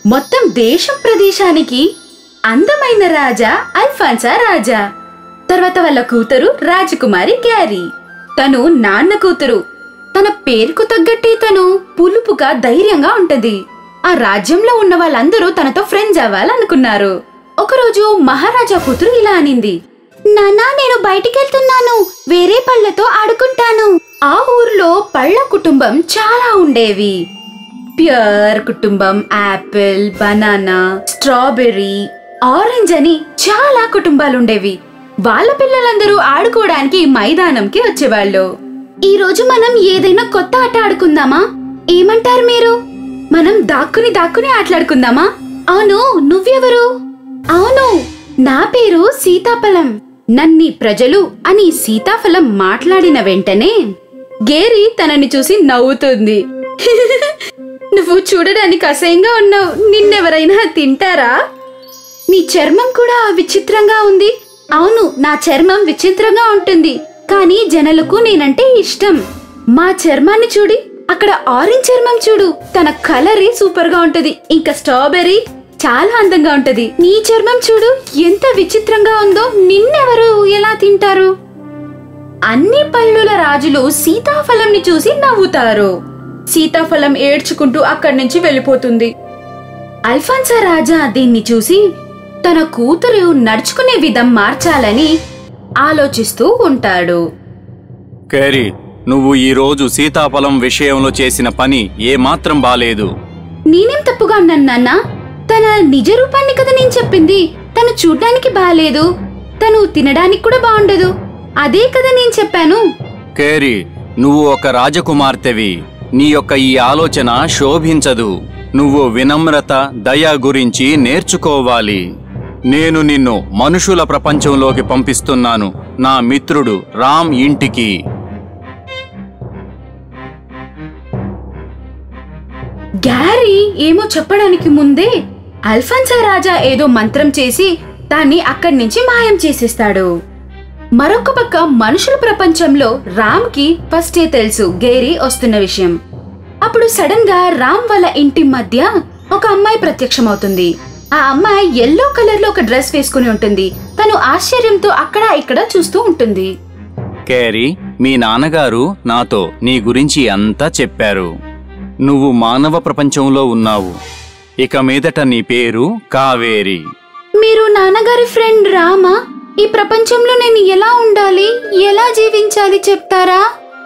మొత్తం దేశం ప్రదేశానికి అందమైన రాజా అల్ఫాన్సా రాజా తర్వాత వాళ్ళ కూతురు రాజకుమారి గ్యారీ తను నాన్న కూతురు తన పేరుకు తగ్గట్టే తను పులుపుగా ధైర్యంగా ఉంటది ఆ రాజ్యంలో ఉన్న వాళ్ళందరూ తనతో ఫ్రెండ్స్ అవ్వాలనుకున్నారు ఒకరోజు మహారాజా కూతురు ఇలా అనింది నానా నేను బయటికెళ్తున్నాను వేరే పళ్ళతో ఆడుకుంటాను ఆ ఊర్లో పళ్ళ కుటుంబం చాలా ఉండేవి ప్యూర్ కుటుంబం యాపిల్ బనానా స్ట్రాబెర్రీ ఆరెంజ్ అని చాలా కుటుంబాలుండేవి వాళ్ళ పిల్లలందరూ ఆడుకోవడానికి మైదానంకి వచ్చేవాళ్ళు ఈ రోజు మనం ఏదైనా కొత్త ఆట ఆడుకుందామా ఏమంటారు మీరు మనం దాక్కుని దాక్కుని ఆటలాడుకుందామా అవును నువ్వెవరు అవును నా పేరు సీతాఫలం నన్ని ప్రజలు అని సీతాఫలం మాట్లాడిన వెంటనే గేరి తనని చూసి నవ్వుతుంది నువ్వు చూడడానికి అసహ్యంగా ఉన్నావు నిన్నెవరైనా తింటారా నీ చర్మం కూడా విచిత్రంగా ఉంది అవును నా చర్మం విచిత్రంగా ఉంటుంది కానీ జనలకు నేనంటే ఇష్టం మా చర్మాన్ని చూడి అక్కడ ఆరెంజ్ చర్మం చూడు తన కలరే సూపర్ గా ఉంటది ఇంకా స్ట్రాబెర్రీ చాలా అందంగా ఉంటది నీ చర్మం చూడు ఎంత విచిత్రంగా ఉందో నిన్నెవరు ఎలా తింటారు అన్ని పళ్ళుల రాజులు సీతాఫలంని చూసి నవ్వుతారు సీతాఫలం ఏడ్చుకుంటూ అక్కడి నుంచి వెళ్ళిపోతుంది అల్ఫాన్సా రాజా దీన్ని చూసి తన కూతురు నడుచుకునే విధం మార్చాలని ఆలోచిస్తూ ఉంటాడు కేరీ నువ్వు ఈ రోజు సీతాఫలం విషయంలో చేసిన పని ఏమాత్రం బాలేదు నేనేం తప్పుగా అన్నాను నాన్న తన నిజ రూపాన్ని కదా నేను చెప్పింది తను చూడ్డానికి బాలేదు తను తినడానికి కూడా బాగుండదు అదే కదా నేను చెప్పాను కేరీ నువ్వు ఒక రాజకుమార్తెవి నీ యొక్క ఈ ఆలోచన శోభించదు నువ్వు వినమ్రత దయ గురించి నేర్చుకోవాలి నేను నిన్ను మనుషుల ప్రపంచంలోకి పంపిస్తున్నాను నా మిత్రుడు రామ్ ఇంటికి గ్యారీ ఏమో చెప్పడానికి ముందే అల్ఫాన్సా రాజా ఏదో మంత్రం చేసి దాన్ని అక్కడి నుంచి మాయం చేసేస్తాడు మరొక పక్క మనుషుల ప్రపంచంలో రామ్కి ఫస్టే తెలుసు గేరీ వస్తున్న విషయం అప్పుడు సడన్ గా రామ్ వాళ్ళ ఇంటి మధ్య ఒక అమ్మాయి ప్రత్యక్షమవుతుంది ఆ అమ్మాయి ఎల్లో కలర్ లో ఒక డ్రెస్ వేసుకుని ఉంటుంది తను ఆశ్చర్యంతో అక్కడ ఇక్కడ చూస్తూ ఉంటుంది కేరీ మీ నాన్నగారు నాతో నీ గురించి అంతా చెప్పారు నువ్వు మానవ ప్రపంచంలో ఉన్నావు ఇక మీదట నీ పేరు కావేరి మీరు నాన్నగారి ఫ్రెండ్ రామా ఈ ప్రపంచంలో నేను ఎలా ఉండాలి ఎలా జీవించాలి చెప్తారా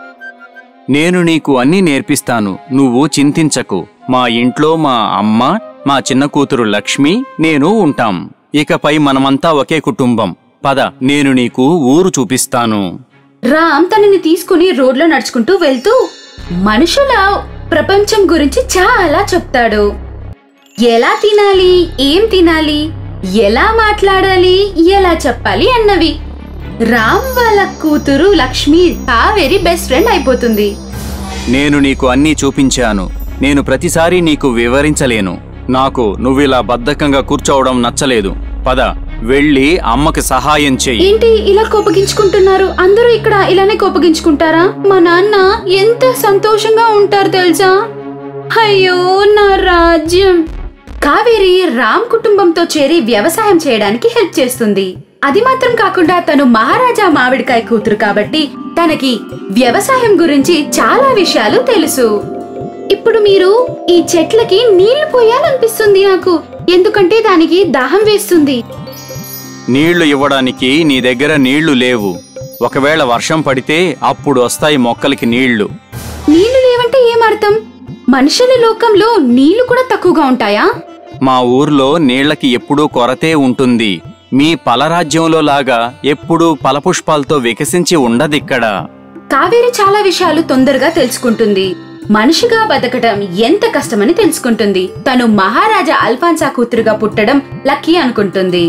నేను నీకు అన్నీ నేర్పిస్తాను నువ్వు చింతించకు మా ఇంట్లో మా అమ్మ మా చిన్న కూతురు లక్ష్మి నేను ఉంటాం ఇకపై మనమంతా ఒకే కుటుంబం పద నేను నీకు ఊరు చూపిస్తాను రామ్ తనని తీసుకుని రోడ్లో నడుచుకుంటూ వెళ్తూ మనుషుల ప్రపంచం గురించి చాలా చెప్తాడు ఎలా తినాలి ఏం తినాలి ఎలా మాట్లాడాలి ఎలా చెప్పాలి అన్నవి రామ్ వాళ్ళ కూతురు లక్ష్మి కావేరి బెస్ట్ ఫ్రెండ్ అయిపోతుంది నేను నీకు అన్నీ చూపించాను నేను ప్రతిసారి నీకు వివరించలేను నాకు నువ్విలా బద్ధకంగా కూర్చోవడం నచ్చలేదు పద వెళ్ళి అమ్మకి సహాయం చెయ్యి ఏంటి ఇలా కోపగించుకుంటున్నారు అందరూ ఇక్కడ ఇలానే కోపగించుకుంటారా మా నాన్న ఎంత సంతోషంగా ఉంటారు తెలుసా అయ్యో నా రాజ్యం కావేరి రామ్ కుటుంబంతో చేరి వ్యవసాయం చేయడానికి హెల్ప్ చేస్తుంది అది మాత్రం కాకుండా తను మహారాజా మామిడికాయ కూతురు కాబట్టి తనకి వ్యవసాయం గురించి చాలా విషయాలు తెలుసు ఇప్పుడు మీరు ఈ చెట్లకి నీళ్లు పోయాలనిపిస్తుంది నాకు ఎందుకంటే దానికి దాహం వేస్తుంది నీళ్లు ఇవ్వడానికి నీ దగ్గర నీళ్లు లేవు ఒకవేళ వర్షం పడితే అప్పుడు వస్తాయి మొక్కలకి నీళ్లు నీళ్లు లేవంటే ఏమర్థం మనుషుల లోకంలో నీళ్లు కూడా తక్కువగా ఉంటాయా మా ఊర్లో నీళ్లకి ఎప్పుడూ కొరతే ఉంటుంది మీ పలరాజ్యంలో లాగా ఎప్పుడూ పలపుష్పాలతో వికసించి ఉండదిక్కడ కావేరి చాలా విషయాలు తొందరగా తెలుసుకుంటుంది మనిషిగా బతకడం ఎంత కష్టమని తెలుసుకుంటుంది తను మహారాజా అల్ఫాన్సా కూతురుగా పుట్టడం లక్కీ అనుకుంటుంది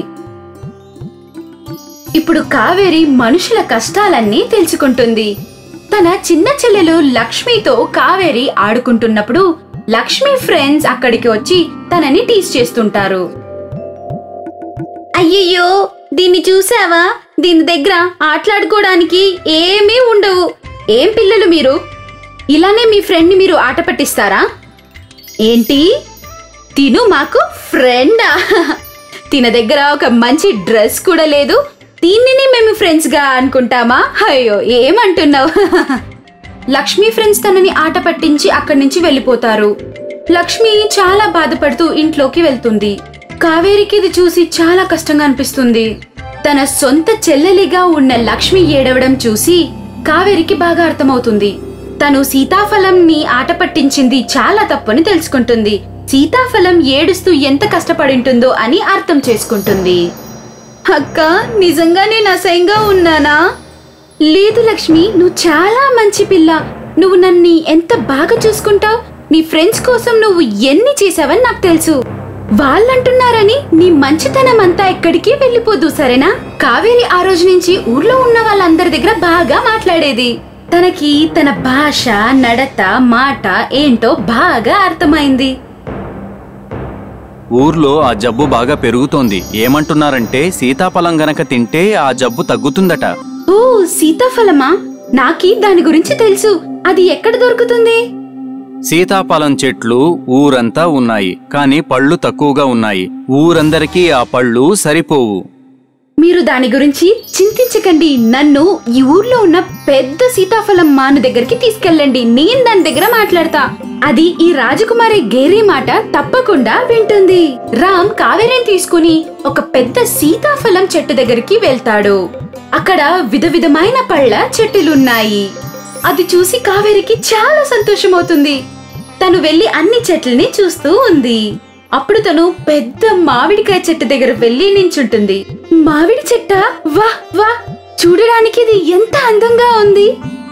ఇప్పుడు కావేరి మనుషుల కష్టాలన్నీ తెలుసుకుంటుంది తన చిన్న చెల్లెలు లక్ష్మితో కావేరి ఆడుకుంటున్నప్పుడు లక్ష్మి ఫ్రెండ్స్ అక్కడికి వచ్చి తనని టీస్ చేస్తుంటారు అయ్యయ్యో దీన్ని చూసావా దీని దగ్గర ఆటలాడుకోవడానికి ఏమీ ఉండవు ఏం పిల్లలు మీరు ఇలానే మీ ఫ్రెండ్ని మీరు ఆట పట్టిస్తారా ఏంటి తిను మాకు ఫ్రెండా తిన దగ్గర ఒక మంచి డ్రెస్ కూడా లేదు దీనిని మేము ఫ్రెండ్స్ గా అనుకుంటామా అయ్యో ఏమంటున్నావు లక్ష్మి ఫ్రెండ్స్ తనని ఆట పట్టించి అక్కడి నుంచి వెళ్ళిపోతారు లక్ష్మి చాలా బాధపడుతూ ఇంట్లోకి వెళ్తుంది కావేరికి ఇది చూసి చాలా కష్టంగా అనిపిస్తుంది తన సొంత చెల్లెలిగా ఉన్న లక్ష్మి ఏడవడం చూసి కావేరికి బాగా అర్థమవుతుంది తను సీతాఫలంని ఆట పట్టించింది చాలా తప్పని తెలుసుకుంటుంది సీతాఫలం ఏడుస్తూ ఎంత కష్టపడింటుందో అని అర్థం చేసుకుంటుంది అక్క నిజంగా నేను అసహ్యంగా ఉన్నానా లేదు లక్ష్మి నువ్వు చాలా మంచి పిల్ల నువ్వు నన్ను ఎంత బాగా చూసుకుంటావు నీ ఫ్రెండ్స్ కోసం నువ్వు ఎన్ని చేసావని నాకు తెలుసు వాళ్ళంటున్నారని నీ మంచితనం అంతా ఎక్కడికి వెళ్ళిపోదు సరేనా కావేరి ఆ రోజు నుంచి ఊర్లో ఉన్న వాళ్ళందరి దగ్గర బాగా మాట్లాడేది తనకి తన భాష నడత మాట ఏంటో బాగా అర్థమైంది ఊర్లో ఆ జబ్బు బాగా పెరుగుతోంది ఏమంటున్నారంటే సీతాఫలం గనక తింటే ఆ జబ్బు తగ్గుతుందట ఓ సీతాఫలమా నాకి దాని గురించి తెలుసు అది ఎక్కడ దొరుకుతుంది సీతాఫలం చెట్లు ఊరంతా ఉన్నాయి కానీ పళ్ళు తక్కువగా ఉన్నాయి ఊరందరికీ ఆ పళ్ళు సరిపోవు మీరు దాని గురించి చింతించకండి నన్ను ఈ ఊర్లో ఉన్న పెద్ద సీతాఫలం మాను దగ్గరికి తీసుకెళ్ళండి నేను దాని దగ్గర మాట్లాడతా అది ఈ రాజకుమారి గేరీ మాట తప్పకుండా వింటుంది రామ్ కావేరిని తీసుకుని ఒక పెద్ద సీతాఫలం చెట్టు దగ్గరికి వెళ్తాడు అక్కడ విధ విధమైన పళ్ళ చెట్టులున్నాయి అది చూసి కావేరికి చాలా సంతోషమవుతుంది తను వెళ్లి అన్ని చెట్లని చూస్తూ ఉంది అప్పుడు తను పెద్ద మామిడికాయ చెట్టు దగ్గర వెళ్లి నించుంటుంది మామిడి చెట్ట వా వా చూడడానికి ఇది ఎంత అందంగా ఉంది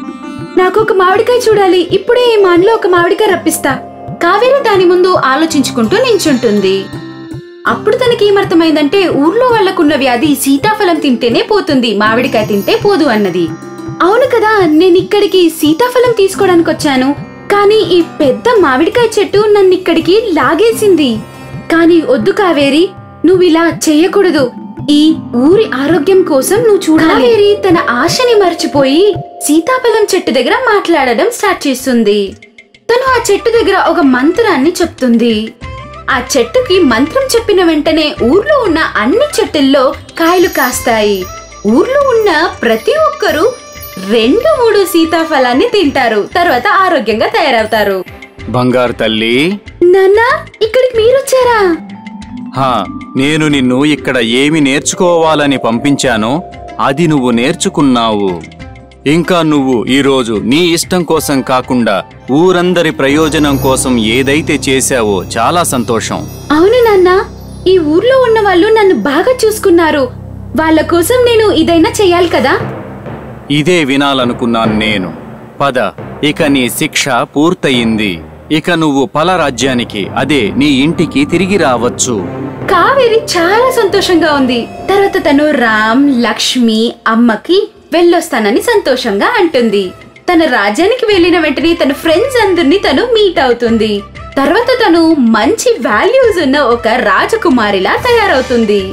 నాకు ఒక మామిడికాయ చూడాలి ఇప్పుడే ఈ మాన్లో ఒక మామిడికాయ రప్పిస్తా కావేరి దాని ముందు ఆలోచించుకుంటూ నించుంటుంది అప్పుడు తనకి ఏమర్థమైందంటే ఊర్లో వాళ్లకున్న వ్యాధి సీతాఫలం తింటేనే పోతుంది మామిడికాయ తింటే పోదు అన్నది అవును కదా నేను ఇక్కడికి సీతాఫలం తీసుకోవడానికి వచ్చాను కానీ ఈ పెద్ద మామిడికాయ చెట్టు నన్ను ఇక్కడికి లాగేసింది కానీ వద్దు కావేరి నువ్వు ఇలా చెయ్యకూడదు ఈ ఊరి ఆరోగ్యం కోసం నువ్వు చూడాలి కావేరి తన ఆశని మర్చిపోయి సీతాఫలం చెట్టు దగ్గర మాట్లాడడం స్టార్ట్ చేస్తుంది తను ఆ చెట్టు దగ్గర ఒక మంత్రాన్ని చెప్తుంది ఆ చెట్టుకి మంత్రం చెప్పిన వెంటనే ఊర్లో ఉన్న అన్ని చెట్టుల్లో కాయలు కాస్తాయి ఊర్లో ఉన్న ప్రతి ఒక్కరూ రెండు మూడు సీతాఫలాన్ని తింటారు తర్వాత ఆరోగ్యంగా తయారవుతారు బంగారు తల్లి నాన్నా ఇక్కడికి మీరొచ్చారా హా నేను నిన్ను ఇక్కడ ఏమి నేర్చుకోవాలని పంపించానో అది నువ్వు నేర్చుకున్నావు ఇంకా నువ్వు ఈరోజు నీ ఇష్టం కోసం కాకుండా ఊరందరి ప్రయోజనం కోసం ఏదైతే చేశావో చాలా సంతోషం అవును నాన్న ఈ ఊర్లో ఉన్న వాళ్ళు నన్ను బాగా చూసుకున్నారు వాళ్ళ కోసం నేను ఇదైనా చెయ్యాలి కదా ఇదే వినాలనుకున్నాను నేను పద ఇక నీ శిక్ష పూర్తయింది ఇక నువ్వు పల రాజ్యానికి అదే నీ ఇంటికి తిరిగి రావచ్చు కావేరి చాలా సంతోషంగా ఉంది తర్వాత తను రామ్ లక్ష్మి అమ్మకి వెళ్ళొస్తానని సంతోషంగా అంటుంది తన రాజ్యానికి వెళ్ళిన వెంటనే తన ఫ్రెండ్స్ అందరినీ తను మీట్ అవుతుంది తర్వాత తను మంచి వాల్యూస్ ఉన్న ఒక రాజకుమారిలా తయారవుతుంది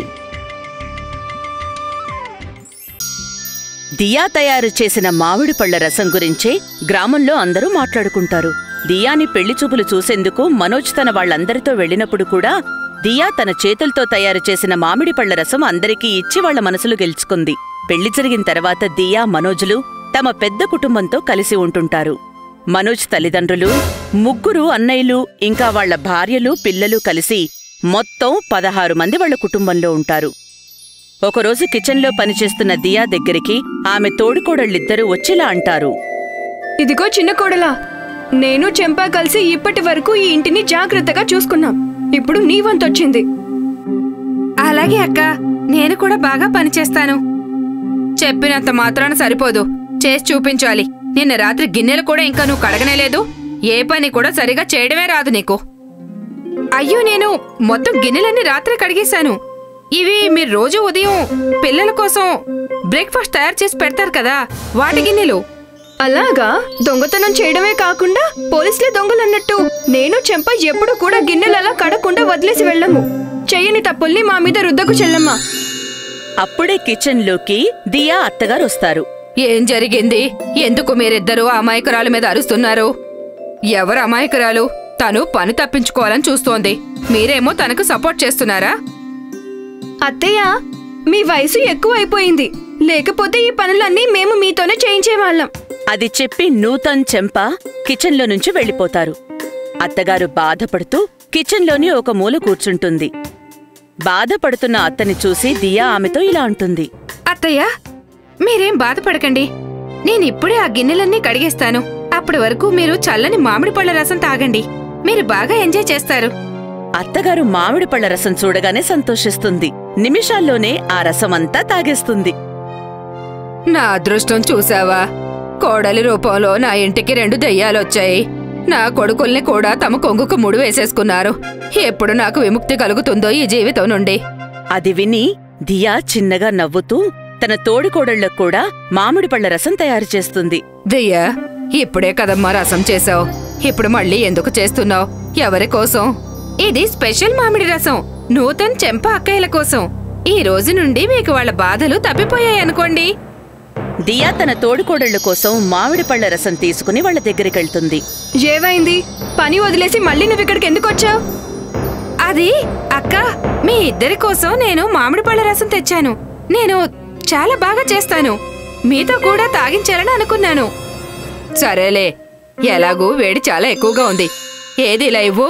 దియా తయారు చేసిన మామిడి పళ్ల రసం గురించే గ్రామంలో అందరూ మాట్లాడుకుంటారు దియాని పెళ్లి చూపులు చూసేందుకు మనోజ్ తన వాళ్ళందరితో వెళ్ళినప్పుడు కూడా దియా తన చేతులతో తయారు చేసిన మామిడి పళ్ల రసం అందరికీ ఇచ్చి వాళ్ళ మనసులు గెలుచుకుంది పెళ్లి జరిగిన తర్వాత దియా మనోజులు తమ పెద్ద కుటుంబంతో కలిసి ఉంటుంటారు మనోజ్ తల్లిదండ్రులు ముగ్గురు అన్నయ్యలు ఇంకా వాళ్ళ భార్యలు పిల్లలు కలిసి మొత్తం పదహారు మంది వాళ్ళ కుటుంబంలో ఉంటారు ఒకరోజు కిచెన్లో పనిచేస్తున్న దియా దగ్గరికి ఆమె తోడికోడళ్ళిద్దరూ వచ్చేలా అంటారు ఇదిగో చిన్న కోడలా నేను చెంపా కలిసి ఇప్పటి వరకు ఈ ఇంటిని జాగ్రత్తగా చూసుకున్నాం ఇప్పుడు నీ వంతొచ్చింది అలాగే అక్క నేను కూడా బాగా పనిచేస్తాను చెప్పినంత మాత్రాన సరిపోదు చేసి చూపించాలి నిన్న రాత్రి గిన్నెలు కూడా ఇంకా నువ్వు కడగనేలేదు ఏ పని కూడా సరిగా చేయడమే రాదు నీకు అయ్యో నేను మొత్తం గిన్నెలన్నీ రాత్రి కడిగేశాను ఇవి మీరు రోజు ఉదయం పిల్లల కోసం బ్రేక్ఫాస్ట్ తయారు చేసి పెడతారు కదా వాటి గిన్నెలు అలాగా దొంగతనం చేయడమే కాకుండా పోలీసులే దొంగలన్నట్టు నేను చెంప ఎప్పుడు కూడా గిన్నెలు అలా కడకుండా వదిలేసి వెళ్ళము చెయ్యని తప్పుల్ని మా మీద రుద్దకు చెల్లమ్మా అప్పుడే కిచెన్లోకి దియా అత్తగారు వస్తారు ఏం జరిగింది ఎందుకు మీరిద్దరూ అమాయకురాలు మీద అరుస్తున్నారు ఎవరు అమాయకురాలు తను పని తప్పించుకోవాలని చూస్తోంది మీరేమో తనకు సపోర్ట్ చేస్తున్నారా అత్తయ్య మీ వయసు ఎక్కువ అయిపోయింది లేకపోతే ఈ పనులన్నీ మేము మీతోనే చేయించేవాళ్ళం అది చెప్పి నూతన్ చెంప కిచెన్లో నుంచి వెళ్ళిపోతారు అత్తగారు బాధపడుతూ కిచెన్లోని ఒక మూల కూర్చుంటుంది బాధపడుతున్న అత్తని చూసి దియా ఆమెతో ఇలా అంటుంది అత్తయ్య మీరేం బాధపడకండి నేను ఇప్పుడే ఆ గిన్నెలన్నీ కడిగేస్తాను అప్పటి వరకు మీరు చల్లని మామిడి పళ్ళ రసం తాగండి మీరు బాగా ఎంజాయ్ చేస్తారు అత్తగారు మామిడి పళ్ళ రసం చూడగానే సంతోషిస్తుంది నిమిషాల్లోనే ఆ రసమంతా తాగేస్తుంది నా అదృష్టం చూసావా కోడలి రూపంలో నా ఇంటికి రెండు దెయ్యాలొచ్చాయి నా కొడుకుల్ని కూడా తమ కొంగుకు ముడి వేసేసుకున్నారు ఎప్పుడు నాకు విముక్తి కలుగుతుందో ఈ జీవితం నుండి అది విని దియా చిన్నగా నవ్వుతూ తన తోడికోడళ్లకు కూడా మామిడి పళ్ళ రసం తయారు చేస్తుంది దెయ్యా ఇప్పుడే కదమ్మా రసం చేసావు ఇప్పుడు మళ్ళీ ఎందుకు చేస్తున్నావు ఎవరి కోసం ఇది స్పెషల్ మామిడి రసం నూతన్ చెంప అక్కయ్యల కోసం ఈ రోజు నుండి మీకు వాళ్ళ బాధలు తప్పిపోయాయి అనుకోండి దియా తన తోడికోడళ్ల కోసం మామిడి పళ్ళ రసం తీసుకుని వాళ్ళ దగ్గరికెళ్తుంది ఏవైంది పని వదిలేసి మళ్ళీ నువ్వు ఇక్కడికి ఎందుకు వచ్చావు అది అక్క మీ ఇద్దరి కోసం నేను మామిడి పళ్ళ రసం తెచ్చాను నేను చాలా బాగా చేస్తాను మీతో కూడా తాగించాలని అనుకున్నాను సరేలే ఎలాగూ వేడి చాలా ఎక్కువగా ఉంది ఏది ఇలా ఇవ్వు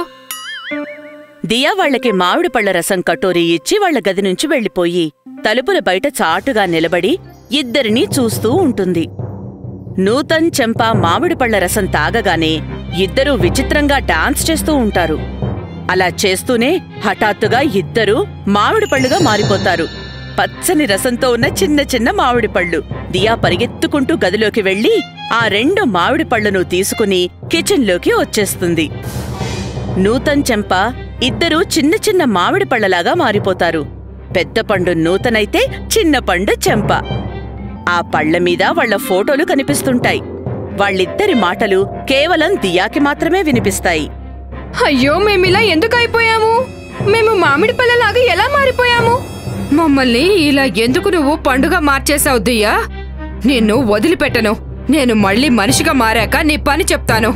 దియా వాళ్ళకి మామిడి పళ్ళ రసం కటోరీ ఇచ్చి వాళ్ళ గది నుంచి వెళ్ళిపోయి తలుపుల బయట చాటుగా నిలబడి ఇద్దరినీ చూస్తూ ఉంటుంది నూతన్ చెంప మామిడి పళ్ళ రసం తాగగానే ఇద్దరూ విచిత్రంగా డాన్స్ చేస్తూ ఉంటారు అలా చేస్తూనే హఠాత్తుగా ఇద్దరూ మామిడి పళ్ళుగా మారిపోతారు పచ్చని రసంతో ఉన్న చిన్న చిన్న మామిడి పళ్ళు దియా పరిగెత్తుకుంటూ గదిలోకి వెళ్లి ఆ రెండు మామిడి పళ్ళను తీసుకుని కిచెన్లోకి వచ్చేస్తుంది నూతన్ చెంప ఇద్దరూ చిన్న చిన్న మామిడి పళ్ళలాగా మారిపోతారు పెద్ద పండు నూతనైతే చిన్న పండు చెంప ఆ పళ్ళ మీద వాళ్ళ ఫోటోలు కనిపిస్తుంటాయి వాళ్ళిద్దరి మాటలు కేవలం దియాకి మాత్రమే వినిపిస్తాయి అయ్యో మేమిలా ఎందుకు అయిపోయాము మేము మామిడి పళ్ళలాగా ఎలా మారిపోయాము మమ్మల్ని ఇలా ఎందుకు నువ్వు పండుగ మార్చేశావు దియ్యా నిన్ను వదిలిపెట్టను నేను మళ్ళీ మనిషిగా మారాక నీ పని చెప్తాను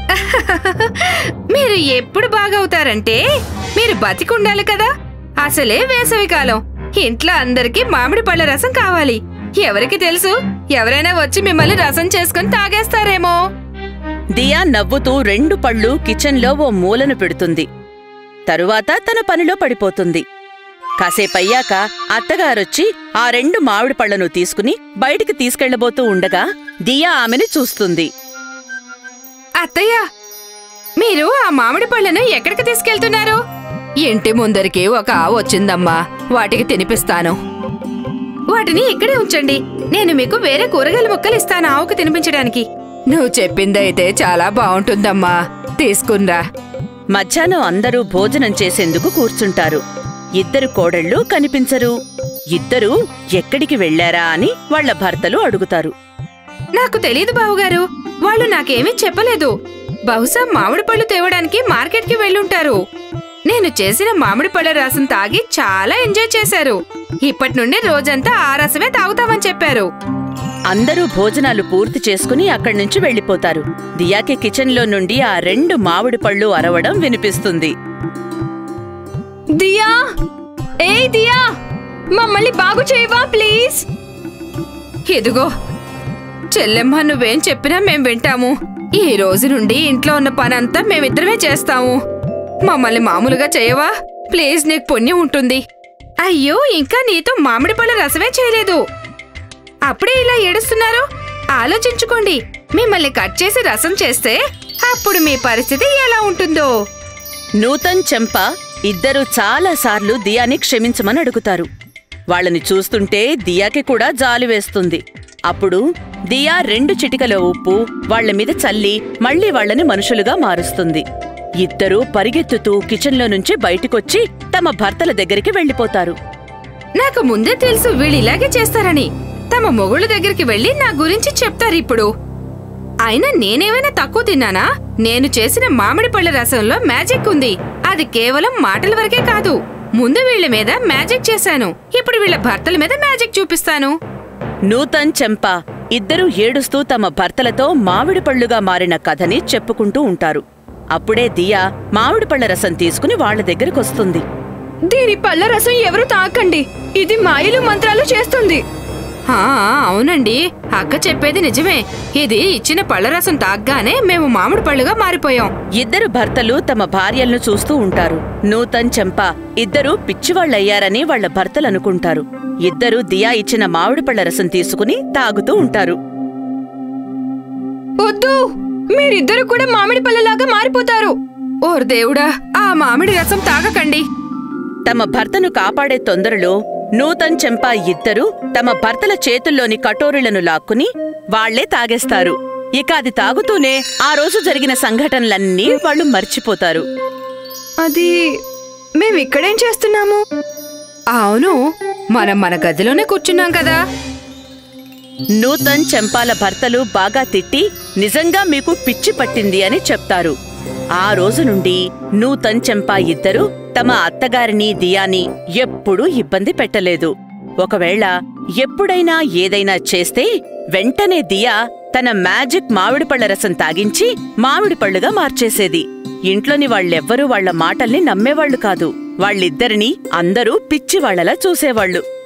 మీరు ఎప్పుడు బాగవుతారంటే మీరు బతికుండాలి కదా అసలే వేసవికాలం ఇంట్లో అందరికీ మామిడి పళ్ళ రసం కావాలి ఎవరికి తెలుసు ఎవరైనా వచ్చి మిమ్మల్ని రసం చేసుకుని తాగేస్తారేమో దియా నవ్వుతూ రెండు పళ్ళు కిచెన్లో ఓ మూలను పెడుతుంది తరువాత తన పనిలో పడిపోతుంది కాసేపయ్యాక అత్తగారొచ్చి ఆ రెండు మామిడి పళ్లను తీసుకుని బయటికి తీసుకెళ్లబోతూ ఉండగా దియా ఆమెని చూస్తుంది అత్తయ్య మీరు ఆ మామిడి పళ్ళను ఎక్కడికి తీసుకెళ్తున్నారు ఇంటి ముందరికి ఒక ఆవు వచ్చిందమ్మా వాటికి తినిపిస్తాను వాటిని ఇక్కడే ఉంచండి నేను మీకు వేరే కూరగాయల ముక్కలు ఇస్తాను ఆవుకు తినిపించడానికి నువ్వు చెప్పిందైతే చాలా బాగుంటుందమ్మా తీసుకున్రా మధ్యాహ్నం అందరూ భోజనం చేసేందుకు కూర్చుంటారు ఇద్దరు కోడళ్ళు కనిపించరు ఇద్దరూ ఎక్కడికి వెళ్లారా అని వాళ్ళ భర్తలు అడుగుతారు నాకు తెలీదు బావుగారు వాళ్ళు నాకేమీ చెప్పలేదు బహుశా మామిడి పళ్ళు తేవడానికి మార్కెట్కి వెళ్ళుంటారు నేను చేసిన మామిడి పళ్ళ రసం తాగి చాలా ఎంజాయ్ చేశారు ఇప్పటి నుండి రోజంతా ఆ రసమే తాగుతామని చెప్పారు అందరూ భోజనాలు పూర్తి చేసుకుని అక్కడి నుంచి వెళ్లిపోతారు దియాకి కిచెన్లో నుండి ఆ రెండు మామిడి పళ్ళు అరవడం వినిపిస్తుంది దియా ఏయ్ దియా మమ్మల్ని బాగు చేయవా ప్లీజ్ ఇదిగో చెల్లెమ్మ నువ్వేం చెప్పినా మేం వింటాము ఈ రోజు నుండి ఇంట్లో ఉన్న పనంతా మేమిద్దరమే చేస్తాము మమ్మల్ని మామూలుగా చేయవా ప్లీజ్ నీకు పుణ్యం ఉంటుంది అయ్యో ఇంకా నీతో మామిడి పళ్ళ రసమే చేయలేదు అప్పుడే ఇలా ఏడుస్తున్నారు ఆలోచించుకోండి మిమ్మల్ని కట్ చేసి రసం చేస్తే అప్పుడు మీ పరిస్థితి ఎలా ఉంటుందో నూతన్ చెంప ఇద్దరూ చాలాసార్లు దియాని క్షమించమని అడుగుతారు వాళ్ళని చూస్తుంటే దియాకి కూడా జాలి వేస్తుంది అప్పుడు దియా రెండు చిటికల ఉప్పు వాళ్ళ మీద చల్లి మళ్ళీ వాళ్ళని మనుషులుగా మారుస్తుంది ఇద్దరూ పరిగెత్తుతూ కిచెన్లో నుంచి బయటికొచ్చి తమ భర్తల దగ్గరికి వెళ్ళిపోతారు నాకు ముందే తెలుసు వీళ్ళు ఇలాగే చేస్తారని తమ మొగుళ్ళ దగ్గరికి వెళ్ళి నా గురించి చెప్తారు ఇప్పుడు అయినా నేనేమైనా తక్కువ తిన్నానా నేను చేసిన మామిడి పళ్ళ రసంలో మ్యాజిక్ ఉంది అది కేవలం మాటల వరకే కాదు ముందు వీళ్ళ మీద మ్యాజిక్ చేశాను ఇప్పుడు వీళ్ళ భర్తల మీద మ్యాజిక్ చూపిస్తాను నూతన్ చెంప ఇద్దరూ ఏడుస్తూ తమ భర్తలతో మామిడి పళ్ళుగా మారిన కథని చెప్పుకుంటూ ఉంటారు అప్పుడే దియా మామిడి పళ్ళ రసం తీసుకుని వాళ్ళ దగ్గరకొస్తుంది దీని పళ్ళ రసం ఎవరు తాకండి ఇది మాయలు మంత్రాలు చేస్తుంది ఆ, అవునండి అక్క చెప్పేది నిజమే ఇది ఇచ్చిన పళ్ళరసం తాగ్గానే మేము మామిడి పళ్ళుగా మారిపోయాం ఇద్దరు భర్తలు తమ భార్యలను చూస్తూ ఉంటారు నూతన్ చెంప ఇద్దరూ పిచ్చివాళ్లయ్యారని వాళ్ళ భర్తలు అనుకుంటారు ఇద్దరూ దియా ఇచ్చిన మామిడి పళ్ళ రసం తీసుకుని తాగుతూ ఉంటారు వద్దు మీరిద్దరు కూడా మామిడి పళ్ళలాగా మారిపోతారు ఓర్ దేవుడా ఆ మామిడి రసం తాగకండి తమ భర్తను కాపాడే తొందరలో నూతన్ చెంప ఇద్దరూ తమ భర్తల చేతుల్లోని కటోరులను లాక్కుని వాళ్లే తాగేస్తారు ఇక అది తాగుతూనే ఆ రోజు జరిగిన సంఘటనలన్నీ వాళ్ళు మర్చిపోతారు అది మేమిక్కడేం చేస్తున్నాము అవును మనం మన గదిలోనే కూర్చున్నాం కదా నూతన్ చెంపాల భర్తలు బాగా తిట్టి నిజంగా మీకు పిచ్చి పట్టింది అని చెప్తారు ఆ రోజు నుండి నూతన్ చెంపా ఇద్దరు తమ అత్తగారిని దియాని ఎప్పుడూ ఇబ్బంది పెట్టలేదు ఒకవేళ ఎప్పుడైనా ఏదైనా చేస్తే వెంటనే దియా తన మ్యాజిక్ మామిడి పళ్ళ రసం తాగించి మామిడి పళ్ళుగా మార్చేసేది ఇంట్లోని వాళ్ళెవ్వరూ వాళ్ళ మాటల్ని నమ్మేవాళ్లు కాదు వాళ్ళిద్దరినీ అందరూ పిచ్చివాళ్లలా చూసేవాళ్లు